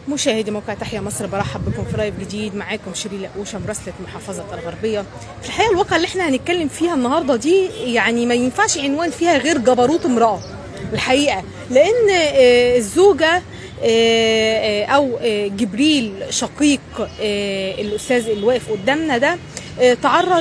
مشاهدي موقع تحيا مصر برحب بكم في لايف جديد معاكم شيرين لقوشه مراسله محافظه الغربيه في الحقيقه الواقعه اللي احنا هنتكلم فيها النهارده دي يعني ما ينفعش عنوان فيها غير جبروت امراه الحقيقه لان آه، الزوجه آه، آه، او آه، جبريل شقيق آه، الاستاذ اللي واقف قدامنا ده آه، تعرض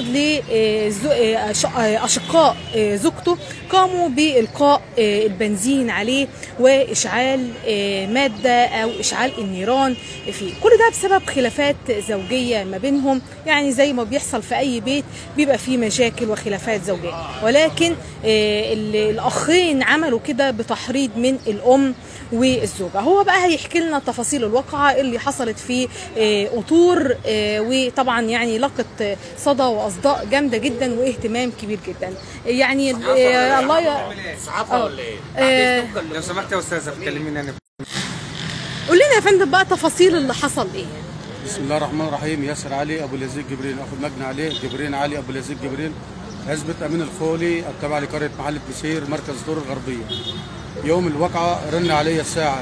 لأشقاء زوجته قاموا بإلقاء آه، البنزين عليه وإشعال آه، مادة أو إشعال النيران فيه كل ده بسبب خلافات زوجية ما بينهم يعني زي ما بيحصل في أي بيت بيبقى فيه مشاكل وخلافات زوجية ولكن آه، ال- الأخين عملوا كده بتحريض من الأم والزوجة هو بقى هيحكي لنا تفاصيل الواقعة اللي حصلت في آه، قطور آه، وطبعا يعني لقت آه، صدى وأصداء جامدة جدا واهتمام كبير جدا يعني آه، الله ي... صحافه آه. ولا ايه؟ آه، لو سمحت يا استاذه تكلميني انا قول لنا يا فندم بقى تفاصيل اللي حصل ايه بسم الله الرحمن الرحيم ياسر علي ابو اليزيد جبريل اخو المجني عليه جبرين علي ابو اليزيد جبريل عزبة امين الخولي التابع لقريه محله بسير مركز دور الغربيه يوم الواقعه رن علي الساعه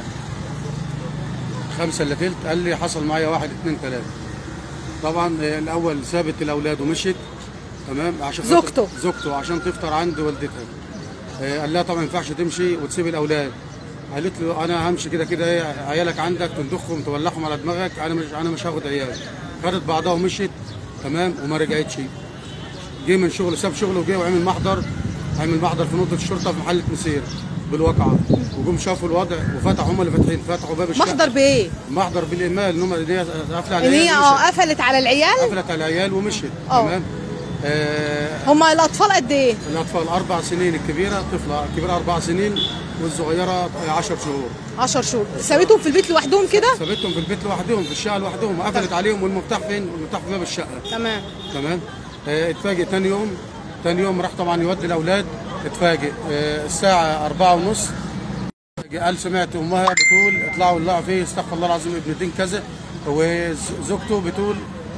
خمسة الا تلت قال لي حصل معايا واحد اتنين تلاته طبعا آه، الاول سابت الاولاد ومشيت تمام عشان خاطر- زوجته. زوجته عشان تفطر عند والدتها آه، قال لها طبعا ما ينفعش تمشي وتسيب الاولاد قالت له انا همشي كده كده ايه عيالك عندك تندخهم تولعهم على دماغك انا مش انا مش هاخد عيال خدت بعضها ومشيت تمام وما رجعتش جه من شغل ساب شغله وجه وعمل محضر عمل محضر في نقطه الشرطه في محله مسير بالواقعه وجم شافوا الوضع وفتحوا هم اللي فاتحين فتحوا باب الشقه محضر بايه محضر بالايمال ان هم ان هي قافله على ان هي العيال اه ومشيت. قفلت على العيال قفلت على العيال ومشيت اه. تمام آه هما الاطفال قد ايه الاطفال اربع سنين الكبيره طفله الكبيره اربع سنين والصغيره 10 شهور 10 شهور سابتهم في البيت لوحدهم كده سابتهم في البيت لوحدهم في الشقه لوحدهم قفلت عليهم والمفتاح فين؟ المفتاح في باب الشقه تمام تمام آه اتفاجئ تاني يوم تاني يوم راح طبعا يودي الاولاد اتفاجئ آه الساعه أربعة ونص قال سمعت امها بتقول اطلعوا ولعوا فيه استغفر الله العظيم ابن دين كذا وزوجته بتقول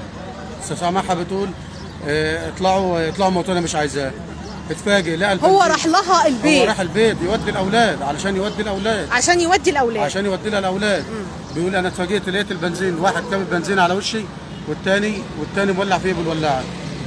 سامحها بتقول آه، اطلعوا اطلعوا موتوا انا مش عايزاه اتفاجئ لقى هو البنزين- راح لها هو البيت راح البيت يودي الاولاد علشان يودي الاولاد عشان يودي الاولاد عشان يودي لها الاولاد بيقول انا اتفاجئت لقيت البنزين واحد كامل بنزين على وشي والتاني والتاني مولع فيه بالولاعه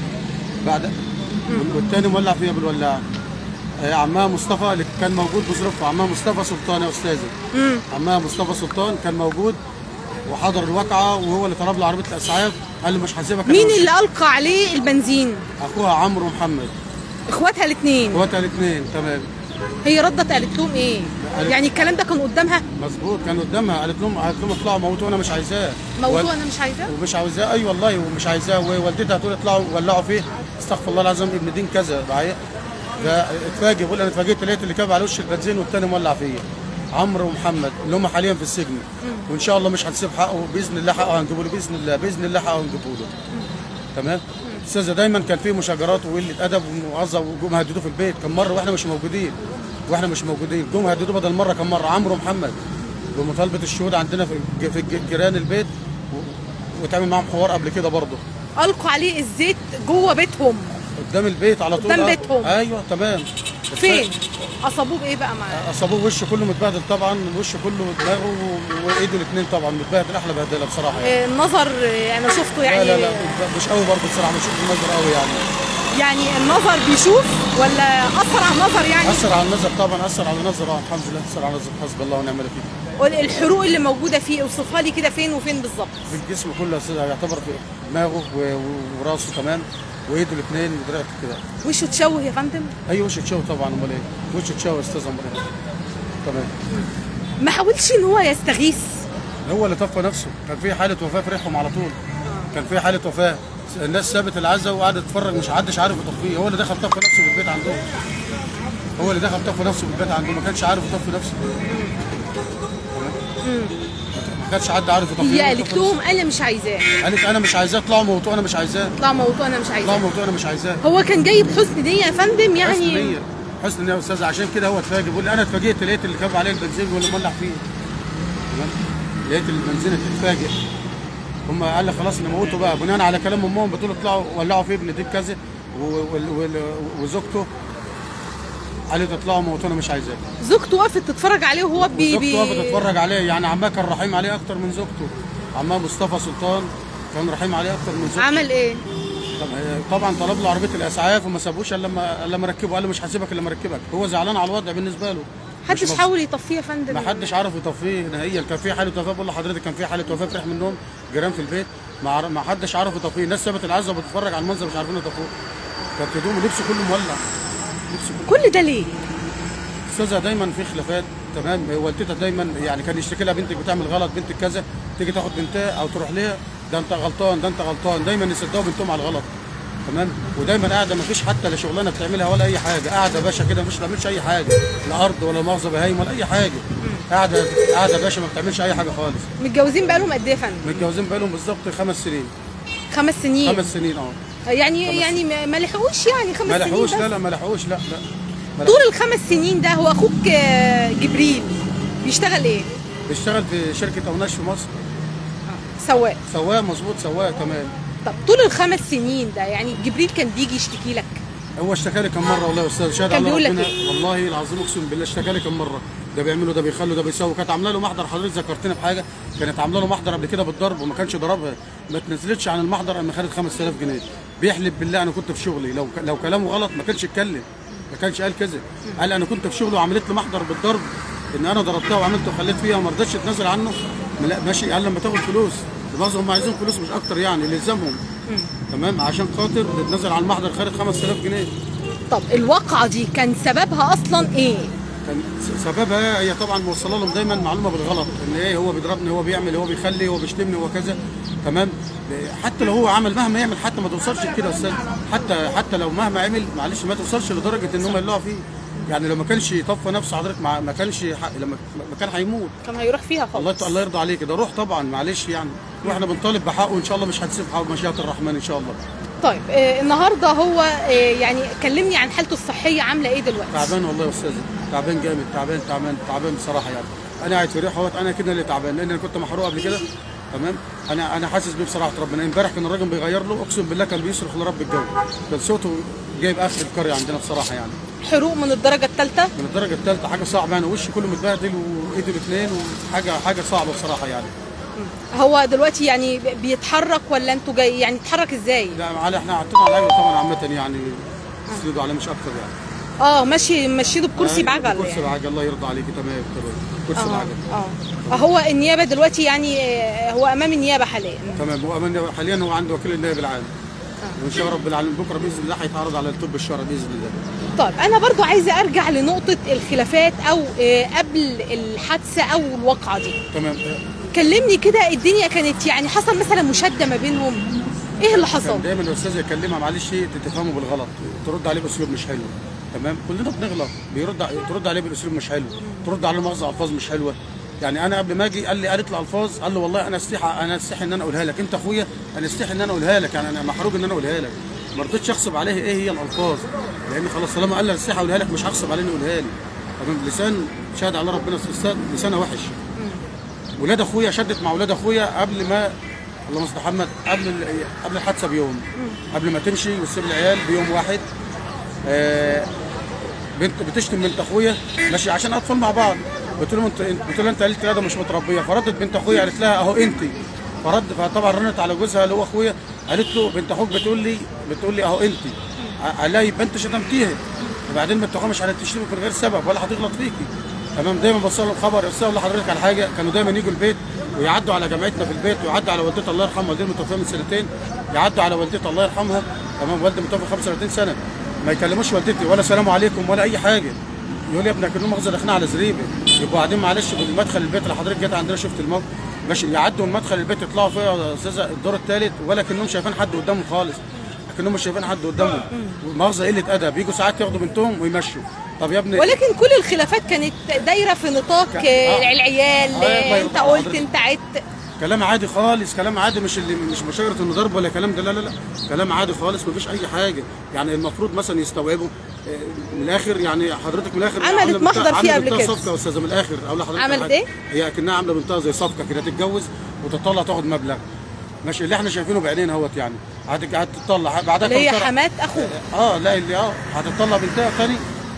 بعد والتاني مولع فيه بالولاعه آه، عمها مصطفى اللي كان موجود بظروفه عمها مصطفى سلطان يا استاذي عمها مصطفى سلطان كان موجود وحضر الواقعه وهو اللي طلب له عربيه الاسعاف قال له مش هسيبك أنا مين وش- اللي القى عليه البنزين اخوها عمرو محمد اخواتها الاثنين اخواتها الاثنين تمام هي ردت قالت لهم ايه قالت- يعني الكلام ده كان قدامها مظبوط كان قدامها قالت لهم قالت لهم اطلعوا موتوا انا مش عايزاه موضوع وال- انا مش عايزاه ومش عاوزاه اي والله ومش عايزاه ووالدتها تقول اطلعوا ولعوا فيه استغفر الله العظيم ابن دين كذا معايا فاتفاجئ بقول انا اتفاجئت لقيت اللي كاب على وش البنزين والتاني مولع فيا عمرو ومحمد اللي هم حاليا في السجن وان شاء الله مش هنسيب حقه باذن الله حقه هنجيبه له باذن الله باذن الله حقه هنجيبه له تمام استاذه دايما كان في مشاجرات وقله ادب ومؤاخذه وجم هددوه في البيت كم مره واحنا مش موجودين واحنا مش موجودين جم هددوه بدل مره كم مره عمرو ومحمد بمطالبه الشهود عندنا في الج- في الج- جيران البيت و- واتعمل معاهم حوار قبل كده برضه القوا عليه الزيت جوه بيتهم قدام البيت على طول قدام آه. بيتهم. ايوه تمام فين اصابوه بايه بقى معاه اصابوه وشه كله متبهدل طبعا وشه كله دماغه و- وايده الاثنين طبعا متبهدل احلى بهدله بصراحه يعني. آه، النظر آه، انا شفته يعني لا لا لا مش قوي برضه بصراحه مش شفت المنظر قوي يعني يعني النظر بيشوف ولا اثر على النظر يعني اثر على النظر طبعا اثر على النظر اه الحمد لله اثر على النظر حسب الله ونعم الوكيل قول الحروق اللي موجوده فيه اوصفها لي كده فين وفين بالظبط في الجسم كله يا أستاذ يعتبر في دماغه و- و- وراسه كمان وايده الاثنين ودراعته كده وشه اتشوه يا فندم اي وش تشوه طبعا امال ايه وش تشوه يا استاذ امال ايه تمام ما حاولش ان هو يستغيث هو اللي طفى نفسه كان في حاله وفاه في ريحهم على طول كان في حاله وفاه الناس سابت العزا وقعدت تتفرج مش حدش عارف يطفيه هو اللي دخل طفى نفسه في البيت عندهم هو اللي دخل طفى نفسه في البيت عندهم ما كانش عارف يطفي نفسه تمام؟ ما كانش حد عارف يطفيه هي هو قالت طفى لهم انا مش عايزاه نفسه. قالت انا مش عايزاه اطلعوا موتوه انا مش عايزاه اطلع موتوه انا مش اطلعوا عايزاه موتوه انا مش عايزاه هو كان جاي بحسن نيه يا فندم حسن يعني نية حسن نية يا استاذ عشان كده هو اتفاجئ بيقول لي انا اتفاجئت لقيت اللي كاب عليه البنزين واللي مولع فيه تمام لقيت البنزين اتفاجئ هم قال لي خلاص نموته بقى بناء على كلام امهم بتقول اطلعوا ولعوا فيه ابن ديب كذا و- وال- وال- وزوجته قالت اطلعوا موتوا انا مش عايزاك زوجته وقفت تتفرج عليه وهو بي زوجته بي وقفت تتفرج عليه يعني عماه كان رحيم عليه اكتر من زوجته عماه مصطفى سلطان كان رحيم عليه اكتر من زوجته عمل ايه طب- طبعا طلب له عربيه الاسعاف وما سابوش الا لما الا لما ركبه قال له مش هسيبك الا لما اركبك هو زعلان على الوضع بالنسبه له مش محدش مبسوط. حاول يطفيه يا فندم ما حدش عرف يطفيه نهائيا كان في حاله وفاه بقول لحضرتك كان في حاله وفاه فرح منهم جيران في البيت ما عر- ما حدش عرف يطفيه الناس سابت العزه وبتتفرج على المنظر مش عارفين يطفوه كانت هدومه لبسه كله مولع لبسه كله كل ده ليه استاذها دايما في خلافات تمام والدتها دايما يعني كان يشتكي لها بنتك بتعمل غلط بنتك كذا تيجي تاخد بنتها او تروح ليها ده انت غلطان ده انت غلطان دايما يصدقوا بنتهم على الغلط تمام ودايما قاعده ما فيش حتى لا شغلانه بتعملها ولا اي حاجه قاعده باشا كده مش بتعملش اي حاجه لا ارض ولا مؤاخذه بهايم ولا اي حاجه قاعده قاعده باشا ما بتعملش اي حاجه خالص متجوزين بقالهم قد ايه يا فندم متجوزين بقالهم بالظبط خمس سنين خمس سنين خمس سنين اه يعني خمس يعني ما ما لحقوش يعني خمس ما سنين لحقوش بس. لا لا ما لحقوش لا لا ما طول الخمس سنين ده هو اخوك آه، جبريل بيشتغل ايه بيشتغل في شركه اوناش في مصر سواق سواق مظبوط سواق تمام طب طول الخمس سنين ده يعني جبريل كان بيجي يشتكي لك هو اشتكى لي كم مره والله يا استاذ شهاده كان على بيقول لك ربنا إيه؟ والله العظيم اقسم بالله اشتكى لي كم مره ده بيعملوا ده بيخلوا ده بيسووا كانت عامله له محضر حضرتك ذكرتني بحاجه كانت عامله له محضر قبل كده بالضرب وما كانش ضربها ما تنزلتش عن المحضر اما خدت 5000 جنيه بيحلف بالله انا كنت في شغلي لو لو كلامه غلط ما كانش اتكلم ما كانش قال كذا قال انا كنت في شغلي وعملت له محضر بالضرب ان انا ضربتها وعملت وخليت فيها وما رضتش تنزل عنه لا ماشي قال لما تاخد فلوس معظم هم عايزين فلوس مش اكتر يعني اللي يلزمهم تمام عشان خاطر تتنزل على المحضر خدت 5000 جنيه طب الواقعه دي كان سببها اصلا ايه كان س- سببها هي طبعا موصله لهم دايما معلومه بالغلط ان ايه هو بيضربني هو بيعمل هو بيخلي هو بيشتمني هو كذا تمام حتى لو هو عمل مهما يعمل حتى ما توصلش كده يا استاذ حتى حتى لو مهما عمل معلش ما توصلش لدرجه ان هم يقلعوا فيه يعني لو ما كانش يطفى نفسه حضرتك ما ما كانش ح- لما ما كان هيموت كان هيروح فيها الله خالص الله يرضى عليك ده روح طبعا معلش يعني واحنا بنطالب بحقه ان شاء الله مش هتسيب حقه بمشيئه الرحمن ان شاء الله طيب آه النهارده هو آه يعني كلمني عن حالته الصحيه عامله ايه دلوقتي تعبان والله يا استاذ تعبان جامد تعبان تعبان تعبان بصراحه يعني انا قاعد في ريح اهوت انا كده اللي تعبان لان انا كنت محروق قبل كده تمام انا انا حاسس بيه بصراحه ربنا امبارح كان الراجل بيغير له اقسم بالله كان بيصرخ لرب الجو كان صوته جايب اخر القريه عندنا بصراحه يعني حروق من الدرجه الثالثه من الدرجه الثالثه حاجه صعبه يعني وشي كله متبهدل وايده الاثنين وحاجه حاجه صعبه بصراحه يعني هو دلوقتي يعني بيتحرك ولا انتوا جاي يعني يتحرك ازاي لا على احنا حاطين على العجله طبعا عامه يعني يسندوا عليه مش اكتر يعني اه ماشي مشيله بكرسي أيوة، بعجل كرسي يعني بعجل الله يرضى عليكي تمام تمام كرسي اه بعجل اه هو النيابه دلوقتي يعني آه، هو امام النيابه حاليا تمام هو أمان- حاليا هو عنده وكيل النائب العام وان شاء الله رب العالمين بكره باذن الله هيتعرض على الطب الشرعي باذن الله طيب انا برضو عايزه ارجع لنقطه الخلافات او آه، قبل الحادثه او الواقعه دي تمام كلمني كده الدنيا كانت يعني حصل مثلا مشاده ما بينهم ايه اللي حصل كان دايما الاستاذ يكلمها معلش تتفهموا بالغلط ترد عليه باسلوب مش حلو تمام كلنا بنغلط بيرد ع- ترد عليه باسلوب مش حلو ترد عليه مؤاخذه الفاظ مش حلوه يعني انا قبل ما اجي قال لي قالت لي الفاظ قال له والله انا استحي انا استحي ان انا اقولها لك انت اخويا انا استحي ان انا اقولها لك يعني انا محروج ان انا اقولها لك ما رضيتش اغصب عليه ايه هي الالفاظ لان خلاص طالما قال لي استحي اقولها لك مش هغصب عليه انه يقولها لي تمام لسان شهد على ربنا استاذ لسانه وحش ولاد اخويا شدت مع ولاد اخويا قبل ما اللهم صل على محمد قبل ال- قبل الحادثه بيوم قبل ما تمشي وتسيب العيال بيوم واحد آه، بنت بتشتم بنت اخويا ماشي عشان اطفال مع بعض قلت لهم انت قلت لها انت قلت ادم مش متربيه فردت بنت اخويا قالت لها اهو انت فرد فطبعا رنت على جوزها اللي هو اخويا قالت له بنت اخوك بتقول لي بتقول لي اهو انت قال لها يبقى انت شتمتيها وبعدين بنت اخوها مش هتشتمك من غير سبب ولا هتغلط فيكي تمام دايما بوصل لهم خبر استاذ اقول لحضرتك على حاجه كانوا دايما يجوا البيت ويعدوا على جامعتنا في البيت ويعدوا على والدتي الله يرحمها والدتي متوفيه من سنتين يعدوا على والدتي الله يرحمها تمام والدتي متوفى 35 سنه ما يكلموش والدتي ولا سلام عليكم ولا اي حاجه يقول لي يا ابني كانوا مؤاخذه داخلين على زريبه يبقوا قاعدين معلش في المدخل البيت اللي حضرتك جيت عندنا شفت الموقف ماشي يعدوا من مدخل البيت يطلعوا فيها يا استاذه الدور الثالث ولا كانهم شايفين حد قدامهم خالص كانهم مش شايفين حد قدامهم مؤاخذه قله ادب يجوا ساعات ياخدوا بنتهم ويمشوا طب يا ابني ولكن كل الخلافات كانت دايره في نطاق كان- آه، آه. العيال آه، الله آه، يرضى انت على قلت حضرتك. انت عدت كلام عادي خالص كلام عادي مش اللي مش بشجره انه ضرب ولا كلام ده لا لا لا كلام عادي خالص مفيش اي حاجه يعني المفروض مثلا يستوعبوا آه، من الاخر يعني حضرتك من الاخر عملت عاملة بنتها- محضر فيه عاملة قبل بنتها كده. صفقه يا استاذه من الاخر اقول لحضرتك على عملت حاجة. إيه؟ هي اكنها عامله بنتها زي صفقه كده تتجوز وتطلع تاخد مبلغ ماشي اللي احنا شايفينه بعينينا اهوت يعني هت- هتطلع بعدها اللي هي كام شهر- حمات اخوك اه لا اللي اه هتطلع بنتها تاني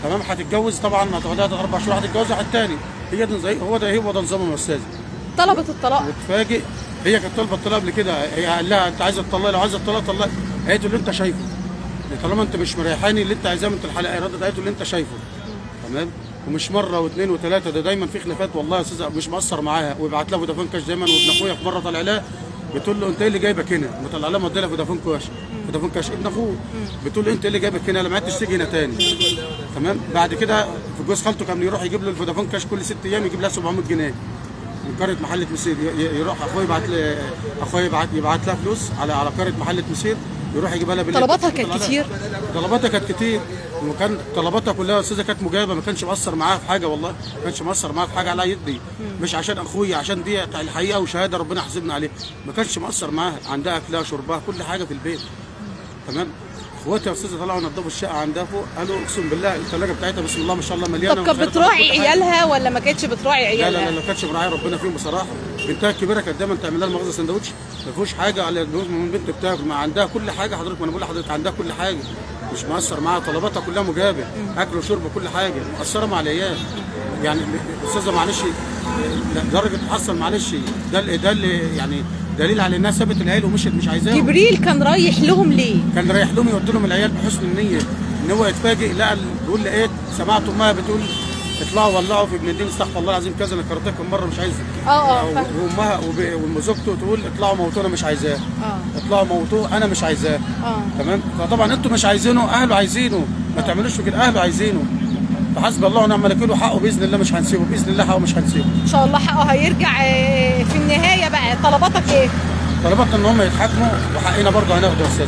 تمام هتتجوز طبعا هتقعدها اربع شهور هتتجوز واحد تاني هي ده زي هو ده هو ده نظامهم يا استاذ طلبت الطلاق وتفاجئ هي كانت طالبه الطلاق قبل كده هي قال لها انت عايزه تطلقي لو عايزه تطلقي طلقي قالت له اللي انت شايفه طالما انت مش مريحاني اللي انت عايزاه من الحلقه ردت قالت له اللي انت شايفه تمام ومش مره واثنين وثلاثه ده دايما في خلافات والله يا استاذ مش مقصر معاها ويبعت لها فودافون كاش دايما وابن اخويا في مره طالع لها بتقول له انت ايه اللي جايبك هنا؟ مطلع لها موديلها فودافون كاش فودافون كاش ابن اخوه بتقول له انت ايه اللي جايبك هنا؟ انا ما عدتش تيجي هنا تاني تمام بعد كده في جوز خالته كان يروح يجيب له الفودافون كاش كل ست ايام يجيب لها 700 جنيه من قريه محله مسير ي- ي- يروح اخويا يبعت لي اخويا يبعت يبعت لها فلوس على على قريه محله مسير يروح يجيبها لها بالليل. طلباتها كانت يطلع لها. كتير؟ طلباتها كانت كتير وكان طلباتها كلها يا استاذه كانت مجابه ما كانش مقصر معاها في حاجه والله ما كانش مقصر معاها في حاجه على يدي مش عشان اخويا عشان دي الحقيقه وشهاده ربنا حاسبنا عليها ما كانش مقصر معاها عندها اكلها شربها كل حاجه في البيت تمام اخواتي يا استاذه طلعوا نضفوا الشقه عندها فوق قالوا اقسم بالله الثلاجه بتاعتها بسم الله ما شاء الله مليانه طب كانت ومش عارف بتراعي كل حاجة. عيالها ولا ما كانتش بتراعي لا لا عيالها لا ما كانتش مراعيه ربنا فيهم بصراحه بنتها الكبيره كانت دايما تعمل لها المغزى سندوتش ما فيهوش حاجه على من البنت بتاكل ما عندها كل حاجه حضرتك ما انا بقول لحضرتك عندها كل حاجه مش مقصر معاها طلباتها كلها مجابه اكل وشرب كل حاجه مقصره مع العيال يعني الاستاذه معلش درجه تحصل معلش ده اللي- ده اللي يعني دليل على انها سابت العيال ومشيت مش عايزاهم جبريل كان رايح لهم ليه؟ كان رايح لهم يودي لهم العيال بحسن النيه ان هو يتفاجئ لقى ال- بيقول لقيت سمعت امها بتقول اطلعوا ولعوا في ابن الدين استغفر الله العظيم كذا انا كرهتكم مره مش عايز اه اه و- فاهم. وامها وب- وزوجته تقول اطلعوا موتوه انا مش عايزاه اه اطلعوا موتوه انا مش عايزاه اه تمام فطبعا انتوا مش عايزينه اهله عايزينه ما تعملوش في كده اهله عايزينه فحسب الله ونعم الوكيل وحقه باذن الله مش هنسيبه باذن الله حقه مش هنسيبه ان شاء الله حقه هيرجع آه، في النهايه بقى طلباتك ايه؟ طلباتنا ان هم يتحاكموا وحقنا برضه هناخده يا استاذ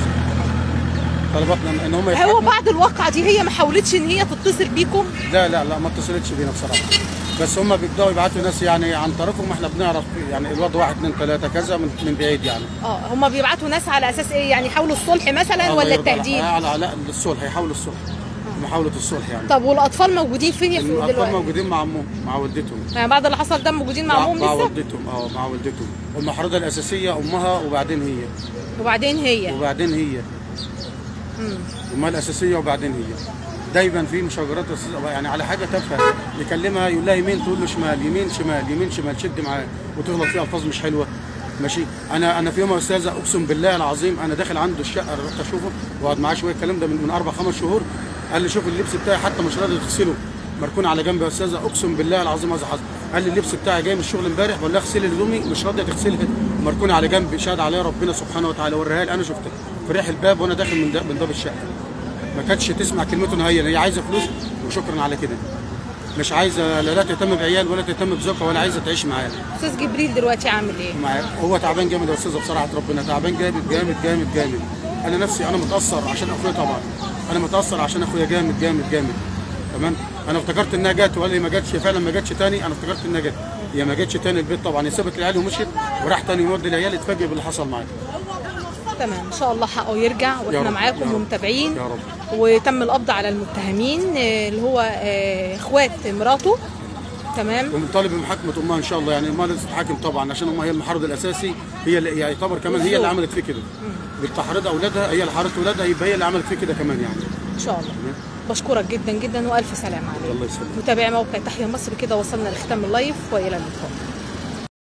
طلباتنا ان هم هو يتحاكموا بعد الواقعه دي هي ما حاولتش ان هي تتصل بيكم؟ لا لا لا ما اتصلتش بينا بصراحه بس هم بيبداوا يبعتوا ناس يعني عن طريقهم احنا بنعرف يعني الوضع واحد اثنين ثلاثه كذا من, من بعيد يعني اه هم بيبعتوا ناس على اساس ايه؟ يعني يحاولوا الصلح مثلا الله ولا يرضى على- التهديد؟ على على الصلح هيحاولوا الصلح محاوله الصلح يعني طب والاطفال موجودين فين يا فندم الاطفال دلوقتي؟ موجودين مع امهم مع والدتهم يعني بعد اللي حصل ده موجودين مع امهم مع لسه؟ والدتهم اه مع والدتهم والمحرضه الاساسيه امها وبعدين هي وبعدين هي وبعدين هي مم. امها الاساسيه وبعدين هي دايما في مشاجرات أستاذ- يعني على حاجه تافهه يكلمها يقول لها يمين تقول له شمال يمين شمال يمين شمال شد معاه وتغلط فيها الفاظ مش حلوه ماشي انا انا في يوم يا استاذه اقسم بالله العظيم انا داخل عنده الشقه رحت اشوفه واقعد معاه شويه الكلام ده من, من اربع خمس شهور قال لي شوف اللبس بتاعي حتى مش راضي تغسله مركون على جنب يا استاذه اقسم بالله العظيم هذا حصل قال لي اللبس بتاعي جاي من الشغل امبارح بقول لها اغسلي هدومي مش راضيه تغسلها مركونه على جنب شهد عليها ربنا سبحانه وتعالى وريها لي انا شفتها في ريح الباب وانا داخل من من باب الشقه ما كانتش تسمع كلمته نهائيا هي عايزه فلوس وشكرا على كده مش عايزه لا, لا تهتم بعيال ولا تهتم بزوجها ولا عايزه تعيش معاه استاذ جبريل دلوقتي عامل ايه؟ معاه هو تعبان جامد يا استاذه بصراحه ربنا تعبان جامد جامد جامد جامد انا نفسي انا متاثر عشان اخويا طبعا انا متاثر عشان اخويا جامد جامد جامد تمام انا افتكرت انها جت وقال لي ما جاتش فعلا ما جاتش تاني انا افتكرت انها جت هي ما جاتش تاني البيت طبعا هي سابت العيال ومشيت وراح تاني يودي العيال اتفاجئ باللي حصل معايا تمام ان شاء الله حقه يرجع يا واحنا رب، يا معاكم رب، ومتابعين يا رب. وتم القبض على المتهمين آه، اللي هو آه، اخوات مراته تمام ومطالب بمحاكمه امها ان شاء الله يعني امها لازم تتحاكم طبعا عشان امها هي المحرض الاساسي هي اللي يعني يعتبر كمان هي اللي عملت فيه كده بالتحريض اولادها هي اللي حرضت اولادها يبقى هي اللي عملت فيه كده كمان يعني ان شاء الله بشكرك جدا جدا والف سلام عليك الله يسلمك متابعي موقع تحيا مصر كده وصلنا لختام اللايف والى اللقاء